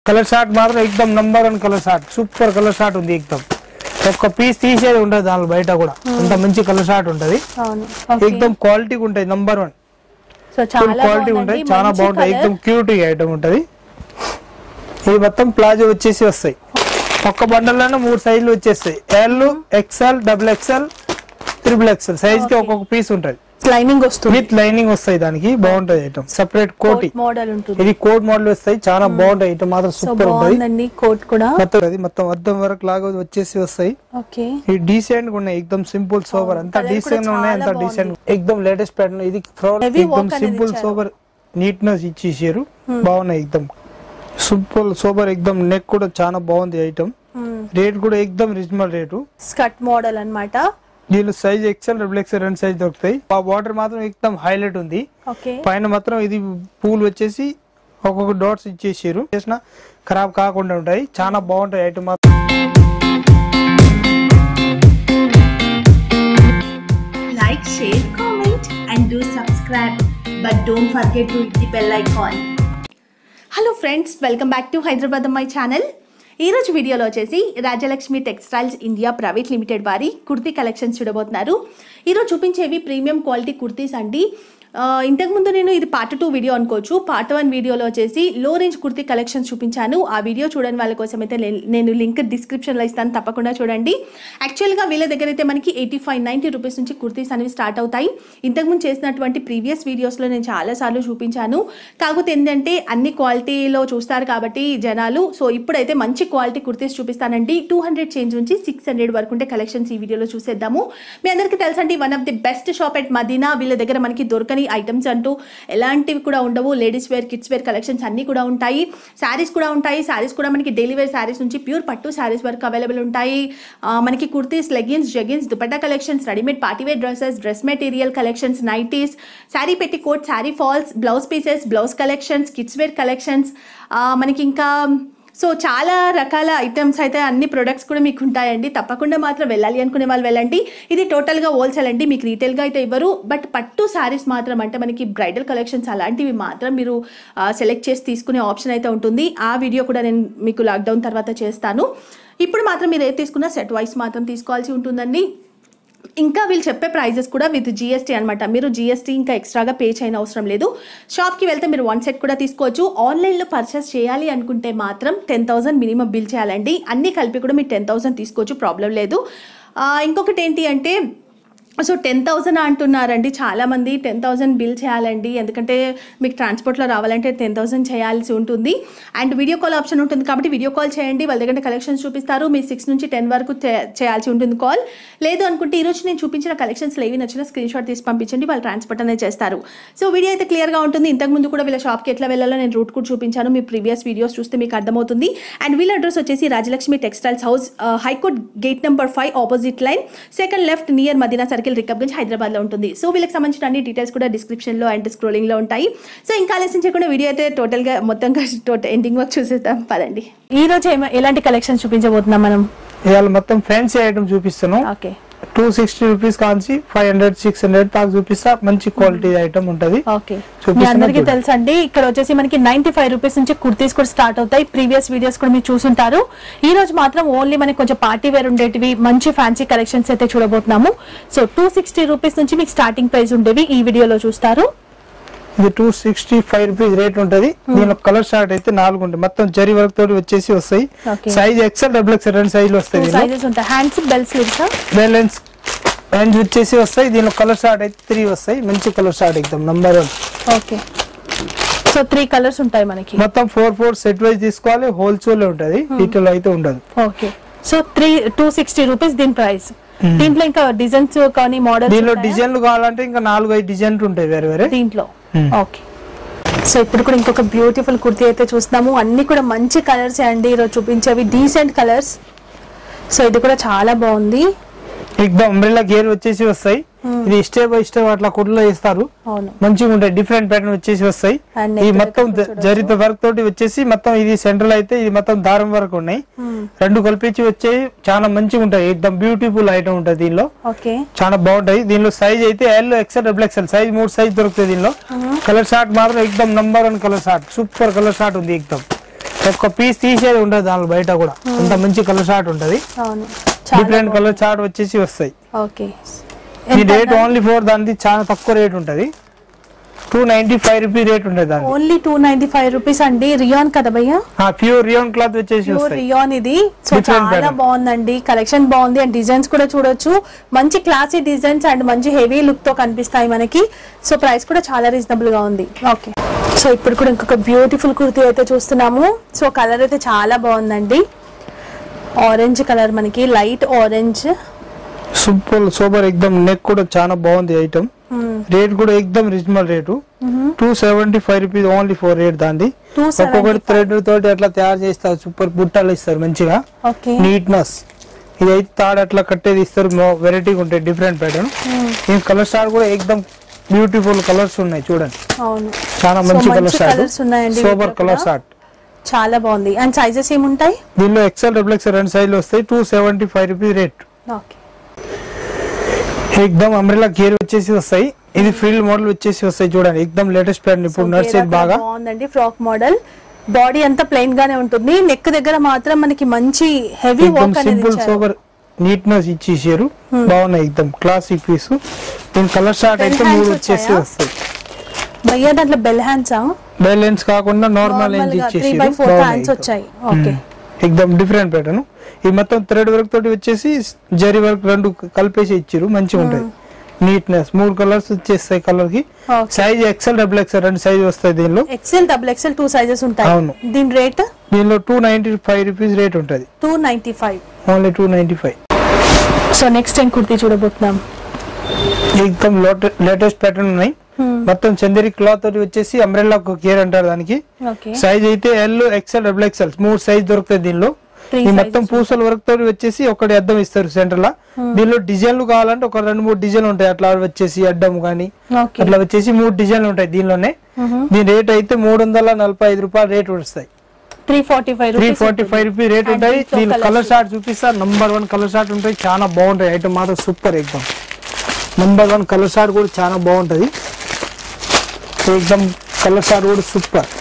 Colour short మాత్రం ఎక్దమ్ number one colour short super colour short ఉంది ఎక్దమ్ ఒక్క పీస్ తీసేది ఉంటుంది దానిలో బయట కూడా అంత మంచి కలర్ షార్ట్ ఉంటది అవును ఎక్దమ్ క్వాలిటీ ఉంటుంది నంబర్ వన్ సో చాలా క్వాలిటీ బాగుందండి. ఉంటాయి చాలా మంచి బాగుంటాయి colour. ఎక్దమ్ క్యూట్ ఐటమ్ ఉంటది ఇది మొత్తం ప్లాజో వచ్చేసి వస్తాయి ఒక్క బండల్లోనే మూడు సైజులు వచ్చేస్తాయి L XL double XL triple XL size కి ఒక్కొక్క పీస్ ఉంటది లైనింగ్ వస్తుంది విత్ లైనింగ్ వస్తాయి దానికి బాగుంటది ఐటమ్ సెపరేట్ కోటి మోడల్ ఉంటుంది ఇది కోట్ మోడల్ వస్తాయి చాలా బాగుంటాయి ఐటమ్ మాత్రం సో సూపర్ ఉంటుంది బాగుందండి కోట్ కూడా మొత్తం అది మొత్తం అద్దం వరకు లాగా వచ్చేసి వస్తాయి ఓకే ఈ డీసెంట్ గా ఉన్నాయి ఎక్దమ్ సింపుల్ సోబర్ అంత colour డీసెంట్ కూడా ఉన్నాయి చాలా అంత డీసెంట్ ఎక్దమ్ లేటెస్ట్ ప్యాటర్న్ ఇది ఫ్లోర్ Heavy ఎక్దమ్ work అనేది సింపుల్ ఇచ్చారు. సోబర్ నీట్నెస్ ఇచ్చేసారు బాగున్నాయి ఎక్దమ్ సింపుల్ సోబర్ ఎక్దమ్ నెక్ కూడా చాలా బాగుంది ఐటమ్ రేట్ కూడా ఎక్దమ్ రీజనబుల్ రేటు స్కర్ట్ మోడల్ అన్నమాట దీనిలో సైజ్ ఎక్సెల్ డబుల్ ఎక్సెల్ రెండు సైజ్ దొరుకుతాయి ఆ వాటర్ మాత్రం ఎక్దమ్ హైలైట్ ఉంది ఓకే పైన మాత్రం ఇది పూలు వచ్చేసి ఒక్కొక్క డాట్స్ ఇచ్చేసారు చేసిన ఖరాబ్ కాకుండా ఉంటాయి చాలా బాగుంటాయి ఐటమ్ మాత్రం like, share, comment, and do subscribe. But don't forget to hit the bell icon. Hello friends welcome back to Hyderabad my channel ఈరోజు వీడియోలో వచ్చేసి Rajalakshmi textiles India private limited వారి కుర్తీ కలెక్షన్స్ చూడబోతున్నారు ఈరోజు చూపించేవి ప్రీమియం క్వాలిటీ కుర్తీస్ అండి ఆ, ఇంతకుముందు నేను ఇది పార్ట్ టూ వీడియో అనుకోవచ్చు పార్ట్ వన్ వీడియోలో వచ్చేసి లో రేంజ్ కుర్తీ కలెక్షన్స్ చూపించాను ఆ వీడియో చూడని వాళ్ళ కోసం అయితే లే- నేను లింక్ డిస్క్రిప్షన్లో ఇస్తాను తప్పకుండా చూడండి యాక్చువల్గా వీళ్ళ దగ్గర అయితే మనకి ఎయిటీ ఫైవ్ నైంటీ రూపీస్ నుంచి కుర్తీస్ అనేవి స్టార్ట్ అవుతాయి ఇంతకుముందు చేసినటువంటి ప్రీవియస్ వీడియోస్లో నేను చాలాసార్లు చూపించాను కాకపోతే ఏంటంటే అన్ని క్వాలిటీలో చూస్తారు కాబట్టి జనాలు సో ఇప్పుడైతే మంచి క్వాలిటీ కుర్తీస్ చూపిస్తానండి టూ హండ్రెడ్ చేంజ్ నుంచి సిక్స్ హండ్రెడ్ వరకు ఉంటే కలెక్షన్స్ ఈ వీడియోలో చూసేద్దాము మీ అందరికీ తెలుసండి one of the best shop at Madina వీళ్ళ దగ్గర మనకి దొరకని ఐటమ్స్ అంటూ ఎలాంటివి కూడా ఉండవు ladies wear kids wear collections అన్నీ కూడా ఉంటాయి శారీస్ కూడా ఉంటాయి శారీస్ కూడా మనకి డైలీ వేర్ శారీస్ నుంచి ప్యూర్ పట్టు శారీస్ వరకు అవైలబుల్ ఉంటాయి ఆ, మనకి kurtis leggings jeggings dupatta collections readymade party wear dresses dress material collections nighties sari petticoat sari falls blouse pieces blouse collections kids wear collections మనకి ఇంకా సో చాలా రకాల ఐటమ్స్ అయితే అన్ని ప్రొడక్ట్స్ కూడా మీకు ఉంటాయండి తప్పకుండా మాత్రం వెళ్ళాలి అనుకునే వాళ్ళు వెళ్ళండి ఇది టోటల్గా హోల్సేల్ అండి మీకు రీటైల్గా అయితే ఇవ్వరు బట్ పట్టు శారీస్ మాత్రం అంటే మనకి బ్రైడల్ కలెక్షన్స్ అలాంటివి మాత్రం మీరు సెలెక్ట్ చేసి తీసుకునే ఆప్షన్ అయితే ఉంటుంది ఆ వీడియో కూడా నేను మీకు లాక్డౌన్ తర్వాత చేస్తాను ఇప్పుడు మాత్రం మీరు ఏది తీసుకున్నా సెట్ వైస్ మాత్రం తీసుకోవాల్సి ఉంటుందండి ఇంకా వీళ్ళు చెప్పే ప్రైజెస్ కూడా విత్ జిఎస్టీ అనమాట మీరు జిఎస్టీ ఇంకా ఎక్స్ట్రాగా పే చేయని అవసరం లేదు షాప్కి వెళ్తే మీరు వన్ సెట్ కూడా తీసుకోవచ్చు ఆన్లైన్లో పర్చేస్ చేయాలి అనుకుంటే మాత్రం టెన్ థౌసండ్ మినిమం బిల్ చేయాలండి అన్నీ కలిపి కూడా మీరు టెన్ థౌసండ్ తీసుకోవచ్చు ప్రాబ్లం లేదు ఆ, ఇంకొకటి ఏంటి అంటే సో టెన్ థౌసండ్ అంటున్నారండి చాలామంది టెన్ థౌసండ్ బిల్ చేయాలండి ఎందుకంటే మీకు ట్రాన్స్పోర్ట్లో రావాలంటే టెన్ థౌసండ్ చేయాల్సి ఉంటుంది అండ్ వీడియో కాల్ ఆప్షన్ ఉంటుంది కాబట్టి వీడియో కాల్ చేయండి వాళ్ళ దగ్గర కలెక్షన్స్ చూపిస్తారు మీ సిక్స్ నుంచి టెన్ వరకు చే- చేయాల్సి ఉంటుంది కాల్ లేదు అనుకుంటే ఈరోజు నేను చూపించిన కలెక్షన్స్ ఏవి నచ్చినా స్క్రీన్ షాట్ తీసి పంపించండి వాళ్ళు ట్రాన్స్పోర్ట్ అనేది చేస్తారు సో వీడియో అయితే క్లియర్గా ఉంటుంది ఇంతకుముందు కూడా వీళ్ళ షాప్కి ఎట్లా వెళ్ళాలో నేను రూట్ కూడా చూపించాను మీ ప్రీవియస్ వీడియోస్ చూస్తే మీకు అర్థమవుతుంది అండ్ వీళ్ళ అడ్రస్ వచ్చేసి Rajalakshmi textiles house high court gate number five opposite line second left near Madina circle Rikabganj Hyderabad లో ఉంటుంది సో వీళ్ళకి సంబంధించిన అన్ని డీటెయిల్స్ కూడా డిస్క్రిప్షన్ లో అండ్ స్క్రోలింగ్ లో ఉంటాయి సో ఇంకా ఆలస్యం చేయకుండా వీడియో అయితే టోటల్ గా మొత్తంగా టోటల్ ఎండింగ్ వర్క్ చూసేద్దాం పదండి ఈ రోజు ఎలాంటి కలెక్షన్ చూపించబోతున్నాం మనం ఇవాళ మొత్తం ఫ్యాన్సీ ఐటమ్ చూపిస్తాను ఓకే టూ సిక్స్టీ రూపీస్ కాంచి ఫైవ్ హండ్రెడ్ సిక్స్ హండ్రెడ్ దాకా చూపిస్తా మంచి క్వాలిటీ ఐటమ్ ఉంటది ఓకే మీ చూపిస్తున్నా అందరికీ చూడండి. తెలుసు అండి ఇక్కడ వచ్చేసి మనకి నైన్టీ ఫైవ్ రూపీస్ నుంచి కుర్తీస్ కూడా స్టార్ట్ అవుతాయి ప్రీవియస్ వీడియోస్ కూడా మీరు చూసుంటారు ఈ రోజు మాత్రం ఓన్లీ మనకి కొంచెం పార్టీ వేర్ ఉండేటివి మంచి ఫ్యాన్సీ కలెక్షన్స్ అయితే చూడబోతున్నాము సో టూ సిక్స్టీ రూపీస్ నుంచి మీకు స్టార్టింగ్ ప్రైస్ ఉండేవి ఈ వీడియోలో చూస్తారు ఇది two sixty five rupees rate ఉంటది దీనిలో కలర్ షార్ట్ అయితే నాలుగు ఉంటాయి మొత్తం జరీ వర్క్ తోటి వచ్చేసి వస్తాయి Okay. Size XL double XL రెండు సైజులు వస్తాయి దీనిలో సైజెస్ ఉంటాయి hands bell sleeves balance hands వచ్చేసి వస్తాయి దీనిలో కలర్ షార్ట్ అయితే త్రీ వస్తాయి మంచి కలర్ షార్ట్ ఎగ్దాం number one okay so three colours ఉంటాయి మనకి మొత్తం ఫోర్ ఫోర్ సెట్ వైజ్ తీసుకోవాలి హోల్సేల్ ఉంటది రీటైల్ అయితే ఉండదు okay so three two sixty rupees దీని ప్రైస్ దీంట్లో ఇంకా డిజైన్స్ కానీ మోడల్స్ దీనిలో డిజైన్లు కావాలంటే ఇంకా నాలుగు ఐదు డిజైన్లు ఉంటాయి వేరే వేరే దీంట్లో Hmm. ఓకే సో ఇప్పుడు కూడా ఇంకొక బ్యూటిఫుల్ కుర్తీ అయితే చూస్తున్నాము అన్ని కూడా మంచి కలర్స్ అండి ఈరోజు చూపించేవి డీసెంట్ కలర్స్ సో ఇది కూడా చాలా బాగుంది ఎగ్దాం అంబ్రెల్లా గేర్ వచ్చేసి వస్తాయి ఇది స్టెప్ బై స్టెప్ అట్లా కుట్లో వేస్తారు అవును మంచిగా ఉంటాయి డిఫరెంట్ ప్యాటర్న్ వచ్చేసి వస్తాయి And ఈ neck మొత్తం దగ్గర చూడొచ్చు. జరిత వర్క్ తోటి వచ్చేసి మొత్తం ఇది సెంట్రల్ అయితే ఇది మొత్తం దారం వరకు ఉన్నాయి రెండు కలిపించి వచ్చేవి చాలా మంచిగా ఉంటాయి ఎక్దమ్ బ్యూటిఫుల్ ఐటమ్ ఉంటుంది దీనిలో ఓకే చాలా బాగుంటాయి దీనిలో సైజ్ అయితే L XL double XL size మూడు సైజ్ దొరుకుతాయి దీనిలో కలర్ షార్ట్ మాత్రం ఎక్దమ్ number one colour short super colour short ఉంది ఎక్దమ్ ఒక్క పీస్ తీసేది ఉండదు దానిలో బయట కూడా అంత మంచి కలర్ షార్ట్ ఉంటది అవును చాలా డిఫరెంట్ కలర్ చార్ట్ వచ్చేసి వస్తాయి ఓకే ఈ రేట్ ఓన్లీ ఫోర్ దానికి చాలా తక్కువ రేట్ ఉంటది two ninety five rupee rate ఉంటుంది దానికి only two ninety five rupees అండి రియాన్ కదా భయ్యా ప్యూర్ రియోన్ క్లాత్ వచ్చేసి ప్యూర్ వస్తాయి రియాన్ ఇది సో Different చాలా pattern. బాగుందండి కలెక్షన్ బాగుంది అండ్ డిజైన్స్ కూడా చూడొచ్చు మంచి క్లాసీ డిజైన్స్ అండ్ మంచి హెవీ లుక్ తో కనిపిస్తాయి మనకి సో ప్రైస్ కూడా చాలా రీజనబుల్ గా ఉంది ఓకే సో ఇప్పుడు కూడా ఇంకొక బ్యూటిఫుల్ కుర్తీ అయితే చూస్తున్నాము సో కలర్ అయితే చాలా బాగుందండి ఆరెంజ్ కలర్ మనకి లైట్ ఆరెంజ్ సూపర్ సూపర్ ఎక్దమ్ నెక్ కూడా చాలా బాగుంది ఐటమ్ రేట్ కూడా ఎక్దమ్ reasonable rate two seventy five rupees only four rate దాంది 275. ఒక్కొక్కటి థ్రెడ్ తోటి అట్లా తయారు చేస్తారు సూపర్ బుట్టలు ఇస్తారు మంచిగా ఓకే నీట్నెస్ ఇది అయితే తాడు అట్లా కట్టేది ఇస్తారు వెరైటీగా ఉంటాయి డిఫరెంట్ ప్యాటర్న్ ఈ కలర్ స్టార్ కూడా ఎక్దమ్ బ్యూటిఫుల్ కలర్స్ ఉన్నాయి చూడండి అవును చాలా So, మంచి కలర్ మంచి స్టార్ట్ colours ఉన్నాయండి సూపర్ వీటిలో కలర్ కూడా. స్టార్ట్ చాలా బాగుంది అండ్ సైజెస్ ఏముంటాయి దీనిలో ఎక్సెల్ డబుల్ ఎక్సెల్ రెండు సైజులు వస్తాయి two seventy five rupees rate okay ఎక్దమ్ అంబ్రెలా గేర్ వచ్చేసి వస్తాయి ఇది ఫీల్డ్ మోడల్ వచ్చేసి వస్తాయి చూడండి ఎక్దమ్ లేటెస్ట్ ప్యాటర్న్ ఇప్పుడు నడిచేది బాగా బాగుందండి ఫ్రాక్ మోడల్ బాడీ అంతా ప్లెయిన్ గానే ఉంటుంది నెక్ దగ్గర మాత్రం మనకి మంచి హెవీ ఎక్దమ్ వర్క్ అనేది సింపుల్ ఇచ్చారు. సూపర్ నీట్నెస్ ఇచ్చేసారు బాగున్నాయి ఎక్దమ్ క్లాసిక్ పీస్ దీని కలర్ షార్ట్ Bell అయితే hands మూడు వచ్చేసి వచ్చాయా? వస్తాయి భయ్యా దాంట్లో బెల్ హ్యాండ్స్ బ్యాలెన్స్ కాకుండా నార్మల్ నార్మల్ రేంజ్ గా త్రీ బై ఫోర్ హ్యాండ్స్ ఇచ్చేసి వచ్చాయి ఓకే ఎక్దమ్ డిఫరెంట్ ప్యాటర్న్ ఈ మొత్తం థ్రెడ్ వర్క్ తోటి వచ్చేసి జరీ వర్క్ రెండు కలిపేసి ఇచ్చారు మంచిగా ఉంటది నీట్నెస్ మూడు కలర్స్ వచ్చేస్తాయి కలర్ కి Okay. Size XL double XL రెండు సైజ్ వస్తాయి దీనిలో XL double XL two sizes ఉంటాయి అవును. దీని రేట్ దీనిలో two ninety five rupees rate ఉంటది two ninety five only two ninety five so next time kurti చూడబోతున్నాం ఎక్దమ్ లేటెస్ట్ ప్యాటర్న్ ఉన్నాయి మొత్తం చందేరి క్లాత్ తోటి వచ్చేసి అంబ్రెల్లా కేర్ అంటారు దానికి ఓకే సైజ్ అయితే ఎల్ ఎక్సెల్ డబుల్ ఎక్సెల్ మూడు సైజ్ దొరుకుతాయి దీనిలో Three ఈ మొత్తం పూసల వర్క్ తోటి వచ్చేసి ఒకటి అద్దం ఇస్తారు సెంటర్ లా దీనిలో డిజైన్లు కావాలంటే ఒక రెండు మూడు డిజైన్లు ఉంటాయి అట్లా వచ్చేసి అడ్డం కానీ ఓకే అట్లా వచ్చేసి మూడు డిజైన్లు ఉంటాయి దీనిలోనే దీని రేట్ అయితే మూడు వందల నలభై ఐదు రూపాయలు రేట్ వస్తాయి three forty five three forty five rupees rate And ఉంటాయి దీంట్లో దీని colours కలర్ షార్ట్ చూపిస్తా నంబర్ వన్ కలర్ షార్ట్ ఉంటాయి చాలా బాగుంటాయి ఐటమ్ మాత్రం సూపర్ ఎక్దమ్ నంబర్ వన్ కలర్ షార్ట్ కూడా చాలా బాగుంటది ఎక్దమ్ కలర్ షార్ట్ కూడా సూపర్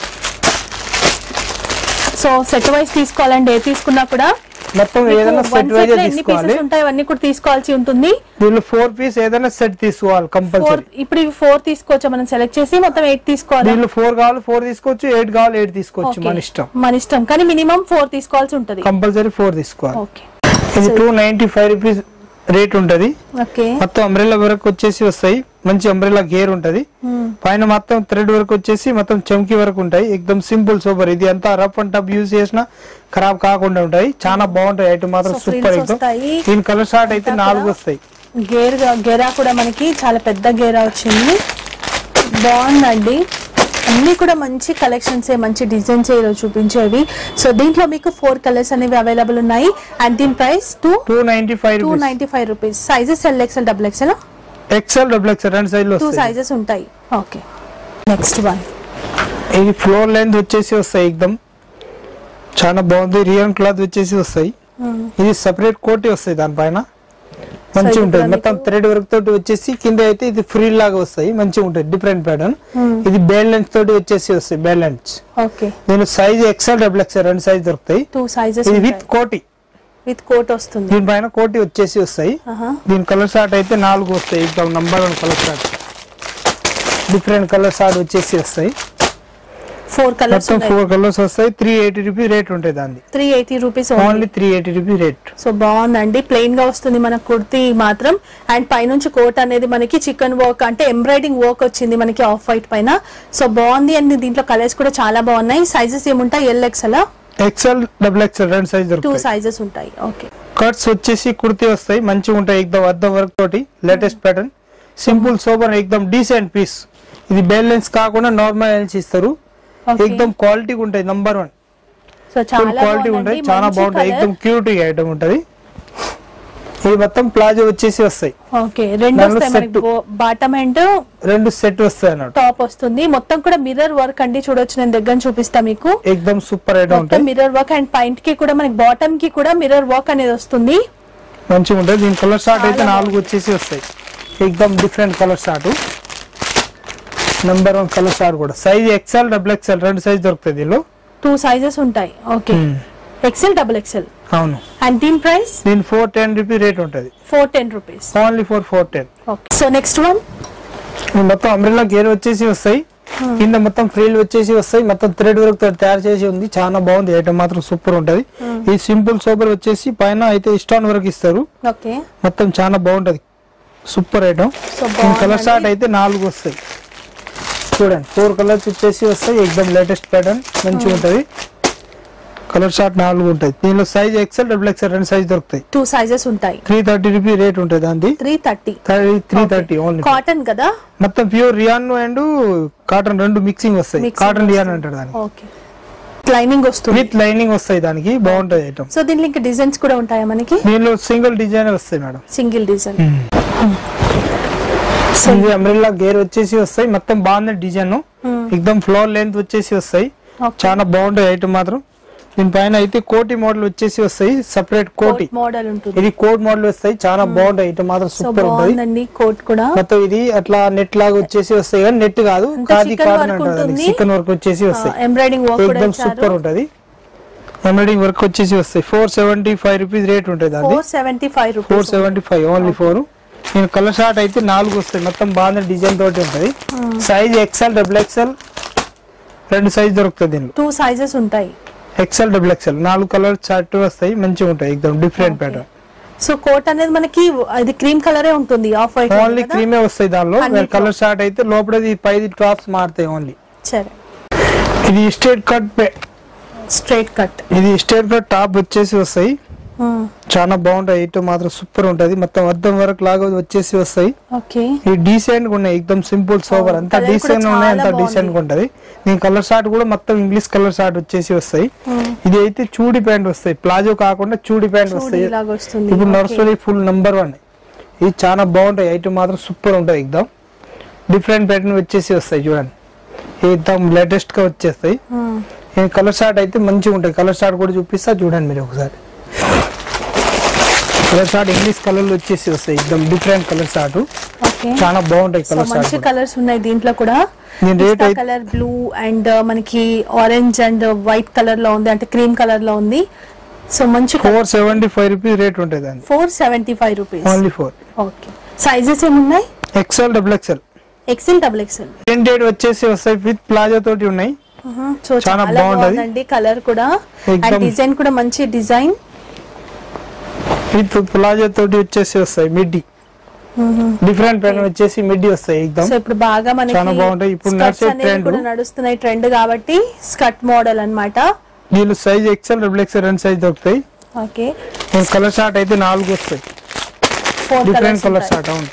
సో సెట్ వైస్ తీసుకోవాలండి ఏ తీసుకున్నా కూడా మొత్తం ఏదైనా వన్ సెట్ వైజ్ సెట్ లో ఎన్ని తీసుకోవాలి పీసెస్ ఉంటాయి అవన్నీ కూడా తీసుకోవాల్సి ఉంటుంది దీనిలో ఫోర్ పీస్ ఏదైనా సెట్ తీసుకోవాలి ఫోర్ కంపల్సరీ ఇప్పుడు ఇవి ఫోర్ తీసుకోవచ్చా మనం సెలెక్ట్ చేసి మొత్తం ఎయిట్ తీసుకోవాలి దీనిలో ఫోర్ కావాలి ఫోర్ తీసుకోవచ్చు ఎయిట్ కావాలి ఎయిట్ తీసుకోవచ్చు మన ఇష్టం మన ఇష్టం కానీ మినిమం ఫోర్ తీసుకోవాల్సి ఉంటది కంపల్సరీ ఫోర్ తీసుకోవాలి ఓకే ఇది two ninety five rupees rate ఉంటది ఓకే మొత్తం అంబ్రెల్లా వర్క్ వచ్చేసి వస్తాయి మంచి అంబ్రెల్లా గేర్ ఉంటది పైన మొత్తం థ్రెడ్ వర్క్ వచ్చేసి మొత్తం చమ్కీ వర్క్ ఉంటాయి ఎక్దమ్ సింపుల్ సూపర్ ఇది అంతా రఫ్ అండ్ టఫ్ యూజ్ చేసినా ఖరాబ్ కాకుండా ఉంటాయి చాలా బాగుంటాయి ఐటమ్ మాత్రం So, సూపర్ frills ఎక్దమ్ వస్తాయి. దీని కలర్ షార్ట్ అయితే నాలుగు వస్తాయి గేర్ గేరా కూడా మనకి చాలా పెద్ద గేరా వచ్చింది బాగుందండి అన్ని కూడా మంచి కలెక్షన్స్ మంచి డిజైన్స్ ఈరోజు చూపించేవి సో దీంట్లో మీకు ఫోర్ కలర్స్ అనేవి అవైలబుల్ ఉన్నాయి అండ్ దీని price two two ninety five two rupees ninety five rupees sizes L XL double XL XL double XL రెండు సైజులు టూ వస్తాయి సైజెస్ ఉంటాయి ఓకే నెక్స్ట్ వన్ ఇది ఫ్లోర్ లెంత్ వచ్చేసి వస్తాయి ఎక్దమ్ చాలా బాగుంది రియన్ క్లాత్ వచ్చేసి వస్తాయి ఇది సెపరేట్ కోటి వస్తాయి దానిపైన మంచిగా ఇది ఉంటుంది కూడా మొత్తం థ్రెడ్ వర్క్ తోటి వచ్చేసి కింద అయితే ఇది ఫ్రీ లాగా వస్తాయి మంచిగా ఉంటుంది డిఫరెంట్ ప్యాటర్న్ ఇది బేల్ లెన్స్ తోటి వచ్చేసి వస్తాయి బేల్ లెన్స్ ఓకే దీని సైజ్ ఎక్సెల్ డబుల్ ఎక్సెల్ రెండు సైజ్ దొరుకుతాయి టూ సైజెస్ ఇది విత్ కోటి విత్ కోట్ వస్తుంది దీనిపైన కోటి వచ్చేసి వస్తాయి ఆహా. దీని కలర్ షార్ట్ అయితే నాలుగు వస్తాయి ఇక్కడ number one colour short different colour short వచ్చేసి వస్తాయి ఫోర్ కలర్స్ మొత్తం ఫోర్ కలర్స్ వస్తాయి త్రీ ఎయిటీ రూపీస్ రేట్ ఉంటుంది దాన్ని three eighty rupees only three eighty rupees rate so బాగుందండి ప్లెయిన్ గా వస్తుంది మన కుర్తీ మాత్రం అండ్ పైనుంచి కోట్ అనేది మనకి చికెన్ వర్క్ అంటే ఎంబ్రాయిడింగ్ వర్క్ వచ్చింది మనకి ఆఫ్ వైట్ పైన సో బాగుంది అండ్ దీంట్లో కలర్స్ కూడా చాలా బాగున్నాయి సైజెస్ ఏముంటాయి L XL XL double XL రెండు సైజ్ టూ దొరుకుతాయి సైజెస్ ఉంటాయి ఓకే కట్స్ వచ్చేసి కుర్తీ వస్తాయి మంచిగా ఉంటాయి ఎక్దమ్ అద్ద వర్క్ తోటి లేటెస్ట్ ప్యాటర్న్ సింపుల్ సోబర్ ఎక్దమ్ డీసెంట్ పీస్ ఇది బ్యాలెన్స్ కాకుండా నార్మల్ లెన్స్ ఇస్తారు Okay. ఎక్దమ్ క్వాలిటీ ఉంటాయి నంబర్ వన్ సో ఫుల్ చాలా క్వాలిటీ ఉంటాయి బాగుందండి చాలా మంచి బాగుంటాయి colour. ఎక్దమ్ క్యూట్ ఐటమ్ ఉంటది ఇది మొత్తం ప్లాజో వచ్చేసి వస్తాయి ఓకే రెండు దానిలో వస్తాయి మనకి set. బాటమ్ అండ్ రెండు సెట్ వస్తాయి అన్నట్టు టాప్ వస్తుంది మొత్తం కూడా మిర్రర్ వర్క్ అండి చూడొచ్చు నేను దగ్గర చూపిస్తా మీకు ఎక్దమ్ సూపర్ ఐటమ్ మొత్తం ఉంటాయి మిర్రర్ వర్క్ అండ్ పైంట్ కి కూడా మనకి బాటమ్ కి కూడా మిర్రర్ వర్క్ అనేది వస్తుంది మంచిగా ఉంటుంది దీని కలర్ షార్ట్ అయితే నాలుగు వచ్చేసి వస్తాయి ఎక్దమ్ different colour short number one colour short కూడా సైజ్ ఎక్సెల్ డబుల్ ఎక్సెల్ రెండు సైజ్ దొరుకుతాయి దీనిలో టూ సైజెస్ ఉంటాయి ఓకే ఎక్సెల్ డబుల్ ఎక్సెల్ అవును అండ్ దీని ప్రైస్ దీని ఫోర్ టెన్ రూపీ రేట్ ఉంటుంది four ten rupees only four four ten okay so next one మొత్తం అంబ్రెల్లా గేర్ వచ్చేసి వస్తాయి కింద మొత్తం ఫ్రీల్ వచ్చేసి వస్తాయి మొత్తం థ్రెడ్ వర్క్ తో తయారు చేసి ఉంది చాలా బాగుంది ఐటమ్ మాత్రం సూపర్ ఉంటది ఈ సింపుల్ సోబర్ వచ్చేసి పైన అయితే స్టోన్ వర్క్ ఇస్తారు ఓకే మొత్తం చాలా బాగుంటది super item so colour short అయితే నాలుగు వస్తాయి చూడండి ఫోర్ కలర్స్ వచ్చేసి వస్తాయి ఎక్దమ్ లేటెస్ట్ ప్యాటర్న్ మంచిగా ఉంటది కలర్ షార్ట్ నాలుగు ఉంటుంది దీనిలో సైజ్ ఎక్సెల్ డబుల్ ఎక్సెల్ రెండు సైజ్ దొరుకుతాయి టూ సైజెస్ ఉంటాయి త్రీ థర్టీ రూపీ రేట్ ఉంటుంది దాన్ని three thirty three thirty only cotton కదా మొత్తం ప్యూర్ రియాన్ అండ్ కాటన్ రెండు మిక్సింగ్ వస్తాయి Mixing కాటన్ రియాన్ అంటారు దానికి ఓకే లైనింగ్ వస్తుంది విత్ లైనింగ్ వస్తాయి దానికి బాగుంటది ఐటమ్ సో దీనిలో ఇంకా డిజైన్స్ కూడా ఉంటాయా మనకి దీనిలో సింగిల్ డిజైన్ వస్తాయి మేడం సింగిల్ డిజైన్ ఇది అంబ్రెల్లా గేర్ వచ్చేసి వస్తాయి మొత్తం బాగుంది డిజైన్ ఎక్దమ్ ఫ్లోర్ లెంత్ వచ్చేసి వస్తాయి చాలా బాగుంటాయి ఐటమ్ మాత్రం దీనిపైన అయితే కోటి మోడల్ వచ్చేసి వస్తాయి సపరేట్ కోటి మోడల్ ఉంటుంది ఇది కోట్ మోడల్ వస్తాయి చాలా బాగుంటాయి ఐటమ్ మాత్రం సో సూపర్ ఉంటది బాగుందండి కోట్ కూడా మొత్తం ఇది అట్లా నెట్ లాగా వచ్చేసి వస్తాయి కానీ నెట్ కాదు అంతా కాది chicken కాటన్ work అంటారు ఉంటుంది. చికెన్ వర్క్ వచ్చేసి వస్తాయి ఎంబ్రాయిడింగ్ వర్క్ కూడా ఎక్దమ్ సూపర్ ఇచ్చారు ఉంటది ఎంబ్రాయిడింగ్ వర్క్ వచ్చేసి వస్తాయి four seventy five rupees rate ఉంటుంది అది four seventy five four rupees seventy five only four నేను కలర్ షార్ట్ అయితే నాలుగు వస్తాయి మొత్తం బాగుంది డిజైన్ తోటి ఉంటది సైజ్ ఎక్సెల్ డబుల్ ఎక్సెల్ రెండు సైజ్ దొరుకుతుంది దీనిలో టూ సైజెస్ ఉంటాయి ఎక్సెల్ డబుల్ ఎక్సెల్ నాలుగు కలర్ షార్ట్ వస్తాయి మంచిగా ఉంటాయి ఎక్దమ్ డిఫరెంట్ ప్యాటర్న్ సో కోట్ అనేది మనకి ఇది క్రీమ్ కలరే ఉంటుంది ఆఫ్ వైట్ ఓన్లీ క్రీమే వస్తాయి దానిలో అన్నిట్లో. కలర్ షార్ట్ అయితే లోపల పైది టాప్స్ మారుతాయి ఓన్లీ సరే ఇది స్ట్రేట్ కట్ స్ట్రైట్ కట్ ఇది స్ట్రేట్ కట్ టాప్ వచ్చేసి వస్తాయి చాలా బాగుంటాయి ఐటమ్ మాత్రం సూపర్ ఉంటది మొత్తం అద్దం వరకు లాగా వచ్చేసి వస్తాయి ఓకే ఈ డీసెంట్ గా ఉన్నాయి ఎక్దమ్ సింపుల్ సోబర్ అంత colour కూడా డీసెంట్ ఉన్నాయి చాలా అంత డీసెంట్ గా ఉంటది దీని కలర్ షార్ట్ కూడా మొత్తం ఇంగ్లీష్ కలర్ షార్ట్ వచ్చేసి వస్తాయి ఇది అయితే చూడి ప్యాంట్ వస్తాయి ప్లాజో కాకుండా చూడి ప్యాంట్ వస్తాయి ఇలాగ వస్తుంది ఇప్పుడు Okay. Nursery full number one ఇది చాలా బాగుంటాయి ఐటమ్ మాత్రం సూపర్ ఉంటాయి ఎక్దమ్ డిఫరెంట్ ప్యాటర్న్ వచ్చేసి వస్తాయి చూడండి ఎక్దమ్ లేటెస్ట్ గా వచ్చేస్తాయి Hmm. ఈ కలర్ షార్ట్ అయితే మంచిగా ఉంటాయి కలర్ షార్ట్ కూడా చూపిస్తా చూడండి మీరు ఒకసారి కలర్ షార్ట్ ఇంగ్లీష్ కలర్ వచ్చేసి వస్తాయి ఎక్దమ్ డిఫరెంట్ కలర్ షార్ట్ ఓకే చాలా బాగుంటాయి సో కలర్ మంచి షార్ట్ కలర్స్ ఉన్నాయి దీంట్లో కూడా దీని రేట్ అయితే కలర్ బ్లూ అండ్ మనకి ఆరెంజ్ అండ్ వైట్ కలర్ లో ఉంది అంటే క్రీమ్ కలర్ లో ఉంది సో మంచి four seventy five rupees rate ఉంటుంది దాన్ని four seventy five rupees only four okay sizes ఏమున్నాయి XL double XL XL double XL printed వచ్చేసి వస్తాయి విత్ ప్లాజో తోటి ఉన్నాయి సో చాలా చాలా బాగుంటది. బాగుందండి కలర్ కూడా అండ్ Ekdam. డిజైన్ కూడా మంచి డిజైన్ విత్ ప్లాజో తోటి వచ్చేసి వస్తాయి మిడ్డీ డిఫరెంట్ ప్యాటర్న్ వచ్చేసి మిడ్డీ వస్తాయి ఎక్దమ్ సో ఇప్పుడు బాగా మనకి చాలా బాగుంటాయి. ఇప్పుడు skirts నడిచే అనేవి trend. కూడా నడుస్తున్నాయి ట్రెండ్ కాబట్టి స్కర్ట్ మోడల్ అన్నమాట దీనిలో సైజ్ ఎక్సెల్ డబుల్ ఎక్సెల్ రెండు సైజ్ దొరుకుతాయి ఓకే కలర్ షార్ట్ అయితే నాలుగు వస్తాయి four different colour colours short అవును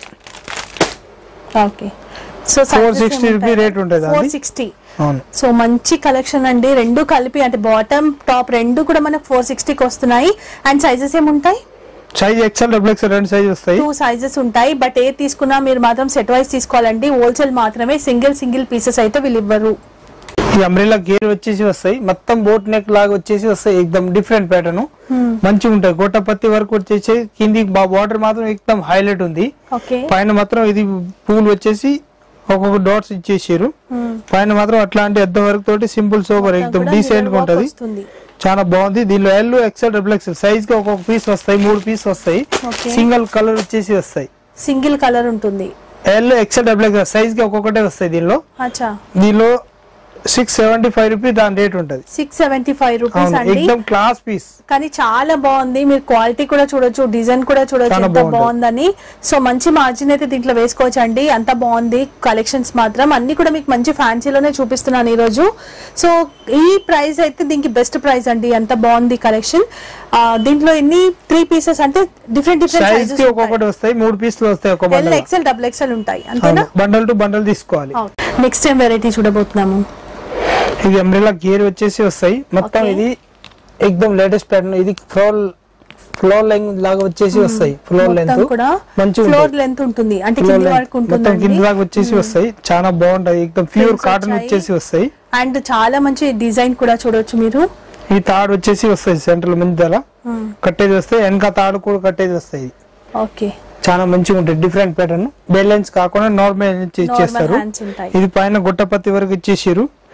ఓకే సో 460 రూపీ రేట్ ఉంటుంది అది. ఫోర్ సిక్స్టీ అవును సో మంచి కలెక్షన్ అండి రెండు కలిపి అంటే బాటమ్ టాప్ రెండు కూడా మనకు ఫోర్ సిక్స్టీకి వస్తున్నాయి అండ్ సైజెస్ ఏముంటాయి సైజ్ ఎక్సెల్ డబుల్ ఎక్సెల్ రెండు సైజ్ వస్తాయి టూ సైజెస్ ఉంటాయి బట్ ఏ తీసుకున్నా మీరు మాత్రం సెట్ వైజ్ తీసుకోవాలండి హోల్సేల్ మాత్రమే సింగిల్ సింగిల్ పీసెస్ అయితే వీళ్ళు ఇవ్వరు ఈ అంబ్రెల్లా గేర్ వచ్చేసి వస్తాయి మొత్తం బోట్ నెక్ లాగా వచ్చేసి వస్తాయి ఎక్దమ్ డిఫరెంట్ ప్యాటర్న్ మంచిగా ఉంటాయి గొట్టపత్తి వరకు వచ్చేసి కింది బార్డర్ మాత్రం ఎక్దమ్ హైలైట్ ఉంది ఓకే పైన మాత్రం ఇది పూలు వచ్చేసి ఒక్కొక్క డాట్స్ ఇచ్చేసారు పైన మాత్రం అట్లాంటి అద్దం వరకు తోటి సింపుల్ సూపర్ ఎక్దమ్ డీసెంట్ గా ఉంటది వస్తుంది చాలా బాగుంది దీనిలో L XL double XL size కి ఒక్కొక్క పీస్ వస్తాయి మూడు పీస్ వస్తాయి Okay. సింగిల్ కలర్ వచ్చేసి వస్తాయి సింగిల్ కలర్ ఉంటుంది L XL double XL size కి ఒక్కొక్కటే వస్తాయి దీనిలో అచ్చా దీనిలో సిక్స్ సెవెంటీ ఫైవ్ రూపీస్ దాని రేట్ ఉంటది సిక్స్ సెవెంటీ ఫైవ్ రూపీస్ అవును అండి ఎక్దమ్ క్లాస్ పీస్ కానీ చాలా బాగుంది మీరు క్వాలిటీ కూడా చూడొచ్చు డిజైన్ కూడా చూడొచ్చు చాలా ఎంత బాగుంది. బాగుందని సో మంచి మార్జిన్ అయితే దీంట్లో వేసుకోవచ్చు అండి అంత బాగుంది కలెక్షన్స్ మాత్రం అన్ని కూడా మీకు మంచి ఫ్యాన్సీలోనే చూపిస్తున్నాను ఈ రోజు సో ఈ ప్రైస్ అయితే దీనికి బెస్ట్ ప్రైస్ అండి ఎంత బాగుంది కలెక్షన్ దీంట్లో ఎన్ని త్రీ పీసెస్ అంటే డిఫరెంట్ సైజ్ కి డిఫరెంట్ ఒక్కొక్కటి వస్తాయి మూడు పీసులు వస్తాయి ఒక L bundle XL double XL ఉంటాయి అంతేనా బండల్ టు బండల్ తీసుకోవాలి నెక్స్ట్ టైం వెరైటీ చూడబోతున్నాము ఇది అంబ్రెలా గేర్ వచ్చేసి వస్తాయి మొత్తం Okay. ఇది ఎక్దమ్ లేటెస్ట్ ప్యాటర్న్ ఇది ఫ్లోర్ ఫ్లోర్ లెంగ్ లాగా వచ్చేసి వస్తాయి ఫ్లోర్ మొత్తం లెంత్ కూడా మంచిగా ఫ్లోర్ ఉంటాయి. లెంత్ ఉంటుంది అంటే ఫ్లోర్ కింది లెంత్ వరకు మొత్తం కింద ఉంటుందండి దాకా వచ్చేసి వస్తాయి చాలా బాగుంటాయి ఎక్దమ్ ప్యూర్ Prints కాటన్ వచ్చాయి. వచ్చేసి వస్తాయి అండ్ చాలా మంచి డిజైన్ కూడా చూడొచ్చు మీరు ఈ తాడు వచ్చేసి వస్తాయి సెంటర్ మంచి అలా కట్టేది వస్తాయి వెనక తాడు కూడా కట్టేది వస్తాయి ఓకే చాలా మంచిగా ఉంటాయి డిఫరెంట్ ప్యాటర్న్ బెల్ లైన్స్ కాకుండా నార్మల్ ఇచ్చేస్తారు హ్యాండ్స్ ఉంటాయి ఇది పైన గుట్టపత్తి వరకు ఇచ్చేసారు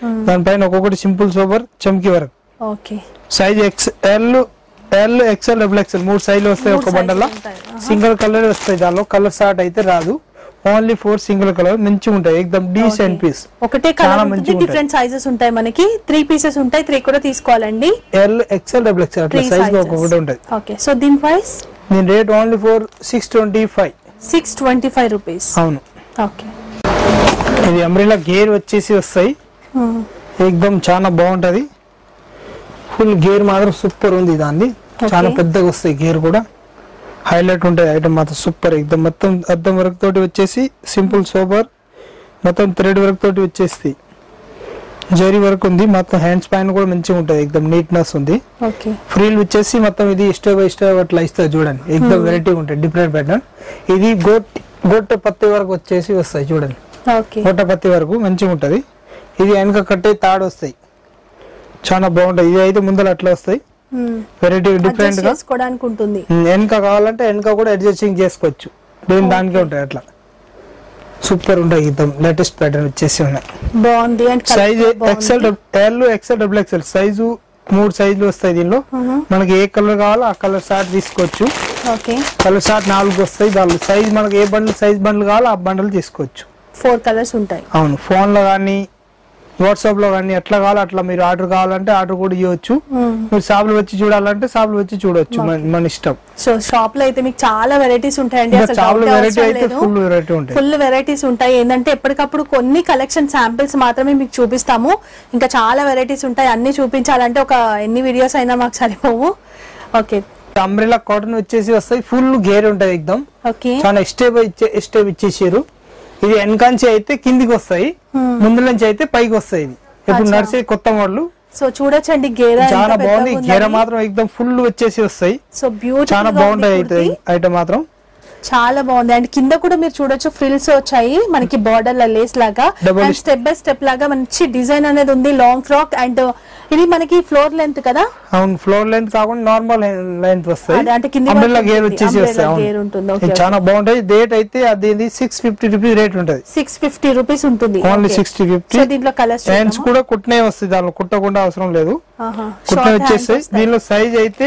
దానిపైన ఒక్కొక్కటి సింపుల్ సోబర్ చమ్కీ work okay size X L L XL double XL మూడు సైజులు వస్తాయి ఒక మూడు బండల్లో sizes ఉంటాయి. ఆహా. సింగిల్ కలర్ వస్తాయి దానిలో కలర్ షార్ట్ అయితే రాదు ఓన్లీ ఫోర్ సింగిల్ కలర్ మంచిగా ఉంటాయి ఎక్దమ్ డీసెంట్ పీస్ ఒకటే చాలా కలర్ మంచిగా ఉంటుంది ఉంటాయి. డిఫరెంట్ సైజెస్ ఉంటాయి మనకి త్రీ పీసెస్ ఉంటాయి త్రీ కూడా తీసుకోవాలండి ఎల్ ఎక్స్ఎల్ డబుల్ ఎక్స్ఎల్ అట్లా త్రీ సైజ్ ఒక్కొక్కటి ఉంటుంది ఓకే సో దీని ప్రైస్ దీని rate only four six twenty five six twenty five rupees అవును ఓకే ఇది అంబ్రిలా గేర్ వచ్చేసి వస్తాయి ఎక్దమ్ చాలా బాగుంటది ఫుల్ గేర్ మాత్రం సూపర్ ఉంది దాన్ని చాలా పెద్దగా వస్తాయి గేర్ కూడా హైలైట్ ఉంటుంది ఐటమ్ మాత్రం సూపర్ ఎక్దమ్ మొత్తం అద్దం వర్క్ తోటి వచ్చేసి సింపుల్ సోబర్ మొత్తం థ్రెడ్ వర్క్ తోటి వచ్చేసి జరీ వర్క్ ఉంది మొత్తం హ్యాండ్స్ పైన కూడా మంచిగా ఉంటుంది ఎక్దమ్ నీట్నెస్ ఉంది ఓకే ఫ్రీల్ వచ్చేసి మొత్తం ఇది స్టెప్ బై స్టెప్ అట్లా ఇస్తుంది చూడండి ఎక్దమ్ వెరైటీ ఉంటాయి డిఫరెంట్ ప్యాటర్న్ ఇది గోట్ గొట్టె పత్తి వరకు వచ్చేసి వస్తాయి చూడండి ఓకే గొట్ట పత్తి వరకు మంచిగా ఉంటది ఇది వెనక కట్టే తాడు వస్తాయి చాలా బాగుంటాయి ఇది అయితే ముందర అట్లా వస్తాయి వెరైటీ డిఫరెంట్ గా చేసుకోవడానికి ఉంటుంది ఉమ్, వెనక కావాలంటే వెనక కూడా అడ్జస్టింగ్ చేసుకోవచ్చు దేని దానికే ఉంటాయి అట్లా సూపర్ ఉంటాయి ఇద్దాం లేటెస్ట్ ప్యాటర్న్ వచ్చేసి ఉన్నాయి బాగుంది and size XL L XL double XL size మూడు సైజులు వస్తాయి దీనిలో మనకి ఏ కలర్ కావాలో ఆ కలర్ షార్ట్ తీసుకోవచ్చు ఓకే కలర్ షార్ట్ నాలుగు వస్తాయి దానిలో సైజ్ మనకి ఏ బండ్లు సైజ్ బండ్లు కావాలో ఆ బండ్లు తీసుకోవచ్చు ఫోర్ కలర్స్ ఉంటాయి అవును ఫోన్ లో కానీ వాట్సాప్ లో కానీ ఎట్లా కావాలో అట్లా మీరు ఆర్డర్ కావాలంటే ఆర్డర్ కూడా ఇవ్వచ్చు మీరు షాపులు వచ్చి చూడాలంటే షాపులు వచ్చి చూడొచ్చు మన- మన ఇష్టం సో షాప్ లో అయితే మీకు చాలా వెరైటీస్ ఉంటాయండి ఇంకా అసలు చాలా doubt ఏ వెరైటీ అవసరం అయితే లేదు. ఫుల్ వెరైటీ ఉంటాయి ఫుల్ వెరైటీస్ ఉంటాయి ఏంటంటే ఎప్పటికప్పుడు కొన్ని కలెక్షన్ శాంపిల్స్ మాత్రమే మీకు చూపిస్తాము ఇంకా చాలా వెరైటీస్ ఉంటాయి అన్ని చూపించాలంటే ఒక ఎన్ని వీడియోస్ అయినా మాకు సరిపోవు ఓకే అంబ్రెలా కాటన్ వచ్చేసి వస్తాయి ఫుల్ గేర్ ఉంటది ఎక్దమ్ ఓకే చాలా స్టెప్ ఇచ్చే స్టెప్ ఇచ్చేసారు ఇది వెనకాంచి అయితే కిందికి వస్తాయి ముందు నుంచి అయితే పైకి వస్తాయి ఇది ఇప్పుడు నడిచే కొత్త మోడల్ సో చూడొచ్చండి గేరా చాలా బాగుంది గేర మాత్రం ఎక్దమ్ ఫుల్ వచ్చేసి వస్తాయి సో బ్యూటిఫుల్ చాలా బాగుంటాయి అయితే ఐటమ్ మాత్రం చాలా బాగుంది అండ్ కింద కూడా మీరు చూడొచ్చు ఫ్రిల్స్ వచ్చాయి మనకి బార్డర్ లేస్ లాగా Double and step by step లాగా మంచి డిజైన్ అనేది ఉంది లాంగ్ ఫ్రాక్ అండ్ ఇది మనకి ఫ్లోర్ లెంత్ కదా అవును ఫ్లోర్ లెంత్ కాకుండా నార్మల్ లెంత్ వస్తాయి అదే, అంటే కింది అంబ్రెల్లా వరకు గేర్ ఉంటుంది. వచ్చేసి Umbrella వస్తాయి gear ఉంటుంది, అవును okay, ఇది చాలా బాగుంటాయి రేట్ అయితే అది సిక్స్ ఫిఫ్టీ రూపీస్ రేట్ ఉంటది సిక్స్ ఫిఫ్టీ రూపీస్ ఉంటుంది only Okay. Sixty fifty so దీంట్లో కలర్స్ హ్యాండ్స్ కూడా కుట్నే వస్తాయి దానిలో కుట్టకుండా అవసరం లేదు కుట్నే వచ్చేస్తాయి దీనిలో సైజ్ అయితే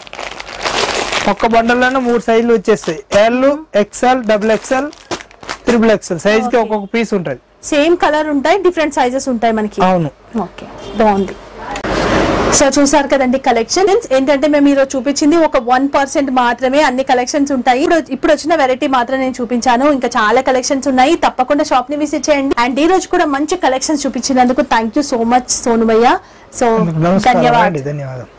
ఒక్క బండల్లోనే మూడు సైజులు వచ్చేస్తాయి L XL double XL triple XL size కి ఒక్కొక్క పీస్ ఉంటది సేమ్ కలర్ ఉంటాయి డిఫరెంట్ సైజెస్ ఉంటాయి మనకి అవును ఓకే బాగుంది సో చూసారు కదండి కలెక్షన్స్ ఏంటంటే మేము ఈరోజు చూపించింది ఒక వన్ పర్సెంట్ మాత్రమే అన్ని కలెక్షన్స్ ఉంటాయి ఇప్పుడు ఇప్పుడు వచ్చిన వెరైటీ మాత్రం నేను చూపించాను ఇంకా చాలా కలెక్షన్స్ ఉన్నాయి తప్పకుండా షాప్ ని విజిట్ చేయండి అండ్ ఈ రోజు కూడా మంచి కలెక్షన్స్ చూపించినందుకు థ్యాంక్ యూ సో మచ్ సోనుమయ్య సో నమస్కారం ధన్యవాదాలు అండి ధన్యవాదాలు